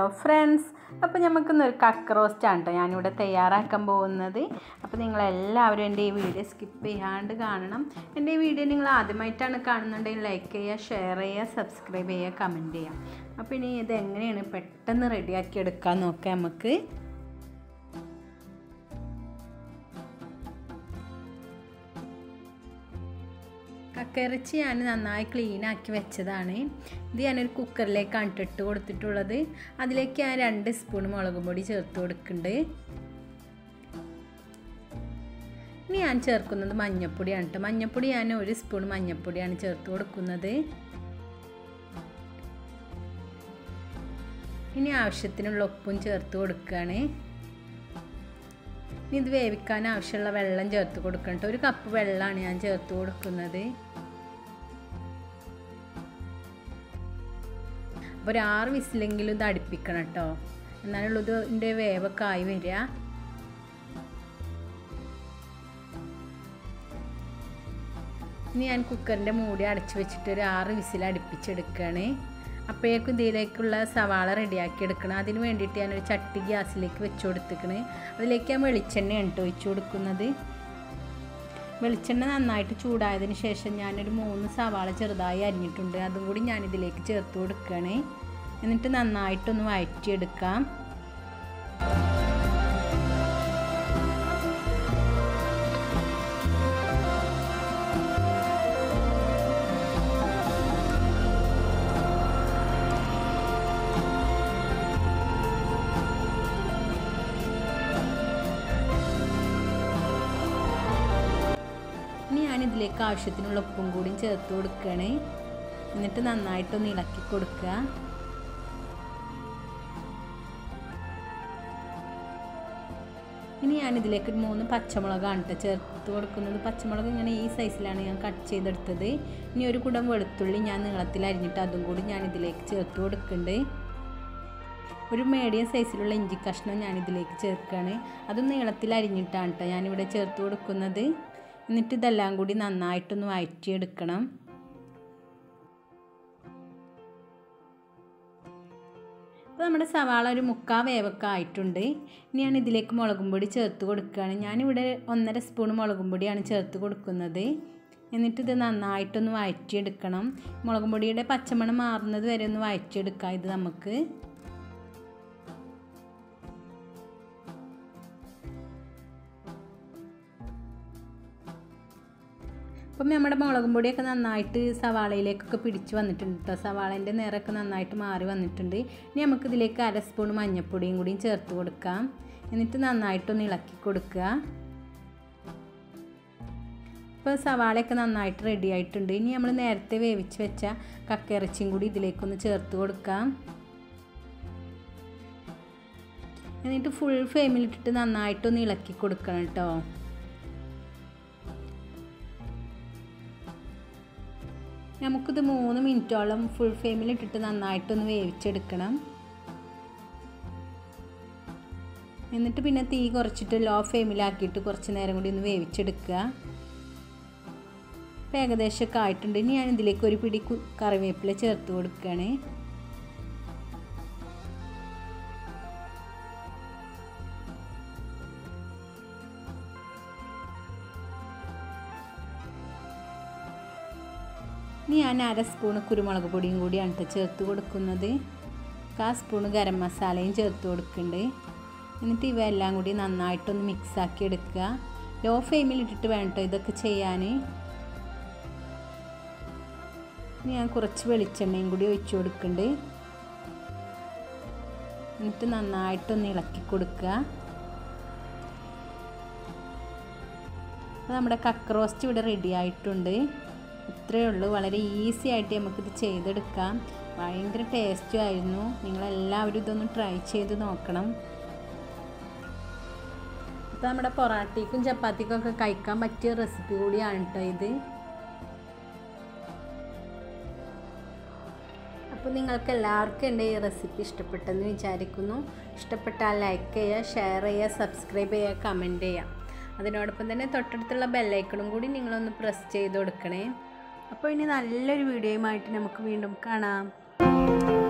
friends അപ്പോൾ നമുക്കിന്നൊരു കക്ക റോസ്റ്റാണ് കേട്ടോ ഞാനിവിടെ തയ്യാറാക്കാൻ പോകുന്നത് അപ്പോൾ നിങ്ങളെല്ലാവരും എൻ്റെ ഈ വീഡിയോ സ്കിപ്പ് ചെയ്യാണ്ട് കാണണം എൻ്റെ ഈ വീഡിയോ നിങ്ങൾ ആദ്യമായിട്ടാണ് കാണുന്നുണ്ടെങ്കിൽ ലൈക്ക് ചെയ്യുക ഷെയർ ചെയ്യുക സബ്സ്ക്രൈബ് ചെയ്യുക കമൻറ്റ് ചെയ്യുക അപ്പോൾ ഇനി ഇത് എങ്ങനെയാണ് പെട്ടെന്ന് റെഡിയാക്കി എടുക്കാൻ നോക്കാം നമുക്ക് കക്കയിറച്ചി ഞാൻ നന്നായി ക്ലീൻ ആക്കി വെച്ചതാണ് ഇത് ഞാനൊരു കുക്കറിലേക്കാണ് ഇട്ടിട്ട് കൊടുത്തിട്ടുള്ളത് അതിലേക്ക് ഞാൻ രണ്ട് സ്പൂൺ മുളക് പൊടി ചേർത്ത് കൊടുക്കുന്നുണ്ട് ഇനി ഞാൻ ചേർക്കുന്നത് മഞ്ഞൾപ്പൊടിയാണ് കേട്ടോ മഞ്ഞൾപ്പൊടി ഞാൻ ഒരു സ്പൂൺ മഞ്ഞൾപ്പൊടിയാണ് ചേർത്ത് കൊടുക്കുന്നത് ഇനി ആവശ്യത്തിനുള്ള ഉപ്പും ചേർത്ത് കൊടുക്കുകയാണ് ഇനി ഇത് വേവിക്കാൻ ആവശ്യമുള്ള വെള്ളം ചേർത്ത് കൊടുക്കണം കേട്ടോ ഒരു കപ്പ് വെള്ളമാണ് ഞാൻ ചേർത്ത് കൊടുക്കുന്നത് അപ്പോൾ ഒരു ആറ് വിസിലെങ്കിലും ഇത് അടുപ്പിക്കണം കേട്ടോ എന്നാലുള്ളൂ ഇതിൻ്റെ വേവൊക്കെ ആയി വരിക ഇനി ഞാൻ കുക്കറിൻ്റെ മൂടി അടച്ച് വെച്ചിട്ട് ഒരു ആറ് വിസിൽ അടുപ്പിച്ചെടുക്കുകയാണ് അപ്പോഴേക്കും ഇതിലേക്കുള്ള സവാള റെഡിയാക്കി എടുക്കണം അതിന് വേണ്ടിയിട്ട് ഞാനൊരു ചട്ടി ഗ്യാസിലേക്ക് വെച്ച് കൊടുത്തിക്കണ് അതിലേക്ക് ഞാൻ വെളിച്ചെണ്ണയാണ് കേട്ടോ ഒഴിച്ച് കൊടുക്കുന്നത് വെളിച്ചെണ്ണ നന്നായിട്ട് ചൂടായതിന് ശേഷം ഞാനൊരു മൂന്ന് സവാള ചെറുതായി അരിഞ്ഞിട്ടുണ്ട് അതും കൂടി ഞാനിതിലേക്ക് ചേർത്ത് കൊടുക്കുകയാണ് എന്നിട്ട് നന്നായിട്ടൊന്ന് വഴറ്റിയെടുക്കാം ഇനി ഞാനിതിലേക്ക് ആവശ്യത്തിനുള്ള ഉപ്പും കൂടി ചേർത്ത് കൊടുക്കുകയാണ് എന്നിട്ട് നന്നായിട്ടൊന്ന് ഇളക്കി കൊടുക്കുക ഇനി ഞാനിതിലേക്ക് ഒരു മൂന്ന് പച്ചമുളകാണ് കേട്ടോ ചേർത്ത് കൊടുക്കുന്നത് പച്ചമുളക് ഇങ്ങനെ ഈ സൈസിലാണ് ഞാൻ കട്ട് ചെയ്തെടുത്തത് ഇനി ഒരു കുടം വെളുത്തുള്ളി ഞാൻ നീളത്തിൽ അരിഞ്ഞിട്ട് അതും കൂടി ഞാൻ ഇതിലേക്ക് ചേർത്ത് കൊടുക്കുന്നുണ്ട് ഒരു മീഡിയം സൈസിലുള്ള ഇഞ്ചി കഷ്ണം ഞാനിതിലേക്ക് ചേർക്കുകയാണ് അത് നീളത്തിൽ അരിഞ്ഞിട്ടാണ് കേട്ടോ ഞാനിവിടെ ചേർത്ത് കൊടുക്കുന്നത് എന്നിട്ട് ഇതെല്ലാം കൂടി നന്നായിട്ടൊന്ന് വഴറ്റിയെടുക്കണം അപ്പോൾ നമ്മുടെ സവാള ഒരു മുക്കാ വേവൊക്കെ ആയിട്ടുണ്ട് ഇനി ഞാൻ ഇതിലേക്ക് മുളകും പൊടി ചേർത്ത് കൊടുക്കുകയാണ് ഞാനിവിടെ ഒന്നര സ്പൂൺ മുളകും പൊടിയാണ് ചേർത്ത് കൊടുക്കുന്നത് എന്നിട്ട് ഇത് നന്നായിട്ടൊന്ന് വഴറ്റിയെടുക്കണം മുളകും പൊടിയുടെ പച്ചമണം മാറുന്നത് വരെ ഒന്ന് വഴറ്റിയെടുക്കാം ഇത് നമുക്ക് അപ്പം നമ്മുടെ മുളകും പൊടിയൊക്കെ നന്നായിട്ട് സവാളയിലേക്കൊക്കെ പിടിച്ച് വന്നിട്ടുണ്ട് കേട്ടോ സവാളേൻ്റെ നിറമൊക്കെ നന്നായിട്ട് മാറി വന്നിട്ടുണ്ട് ഇനി നമുക്കിതിലേക്ക് അര സ്പൂൺ മഞ്ഞൾപ്പൊടിയും കൂടിയും ചേർത്ത് കൊടുക്കാം എന്നിട്ട് നന്നായിട്ടൊന്ന് ഇളക്കി കൊടുക്കുക ഇപ്പോൾ സവാളയൊക്കെ നന്നായിട്ട് റെഡി ആയിട്ടുണ്ട് ഇനി നമ്മൾ നേരത്തെ വേവിച്ച് വെച്ച കക്കയിറച്ചിയും കൂടി ഇതിലേക്കൊന്ന് ചേർത്ത് കൊടുക്കാം എന്നിട്ട് ഫുൾ ഫ്ലെയിമിലിട്ടിട്ട് നന്നായിട്ടൊന്ന് ഇളക്കി കൊടുക്കണം കേട്ടോ നമുക്കിത് മൂന്ന് മിനിറ്റോളം ഫുൾ ഫ്ലെയിമിൽ ഇട്ടിട്ട് നന്നായിട്ടൊന്ന് വേവിച്ചെടുക്കണം എന്നിട്ട് പിന്നെ തീ കുറച്ചിട്ട് ലോ ഫ്ലെയിമിലാക്കിയിട്ട് കുറച്ച് നേരം കൂടി ഒന്ന് വേവിച്ചെടുക്കുക ഇപ്പം ഏകദേശമൊക്കെ ആയിട്ടുണ്ട് ഇനി ഞാൻ ഇതിലേക്ക് ഒരു പിടി കറിവേപ്പില ചേർത്ത് കൊടുക്കുകയാണ് ഇനി ഞാൻ അര സ്പൂണ് കുരുമുളക് പൊടിയും കൂടിയാണ് കേട്ടോ ചേർത്ത് കൊടുക്കുന്നത് കാ സ്പൂണ് ഗരം മസാലയും ചേർത്ത് കൊടുക്കുന്നുണ്ട് എന്നിട്ട് ഇവയെല്ലാം കൂടി നന്നായിട്ടൊന്ന് മിക്സാക്കി എടുക്കുക ലോ ഫ്ലെയിമിൽ ഇട്ടിട്ട് വേണം കേട്ടോ ഇതൊക്കെ ചെയ്യാൻ ഞാൻ കുറച്ച് വെളിച്ചെണ്ണയും കൂടി ഒഴിച്ചു കൊടുക്കുന്നുണ്ട് എന്നിട്ട് നന്നായിട്ടൊന്ന് ഇളക്കി കൊടുക്കുക നമ്മുടെ കക്ക റോസ്റ്റ് ഇവിടെ റെഡി ആയിട്ടുണ്ട് ഇത്രയേ ഉള്ളൂ വളരെ ഈസി ആയിട്ട് നമുക്കിത് ചെയ്തെടുക്കാം ഭയങ്കര ടേസ്റ്റും ആയിരുന്നു നിങ്ങളെല്ലാവരും ഇതൊന്ന് ട്രൈ ചെയ്ത് നോക്കണം അപ്പോൾ നമ്മുടെ പൊറാട്ടയ്ക്കും ചപ്പാത്തിക്കും ഒക്കെ കഴിക്കാൻ പറ്റിയ റെസിപ്പി കൂടിയാണ് കേട്ടോ ഇത് അപ്പോൾ നിങ്ങൾക്ക് എല്ലാവർക്കും എൻ്റെ ഈ റെസിപ്പി ഇഷ്ടപ്പെട്ടെന്ന് വിചാരിക്കുന്നു ഇഷ്ടപ്പെട്ടാൽ ലൈക്ക് ചെയ്യുക ഷെയർ ചെയ്യുക സബ്സ്ക്രൈബ് ചെയ്യുക കമൻറ്റ് ചെയ്യുക അതിനോടൊപ്പം തന്നെ തൊട്ടടുത്തുള്ള ബെല്ലൈക്കണും കൂടി നിങ്ങളൊന്ന് പ്രസ് ചെയ്ത് കൊടുക്കണേ അപ്പോൾ ഇനി നല്ലൊരു വീഡിയോയുമായിട്ട് നമുക്ക് വീണ്ടും കാണാം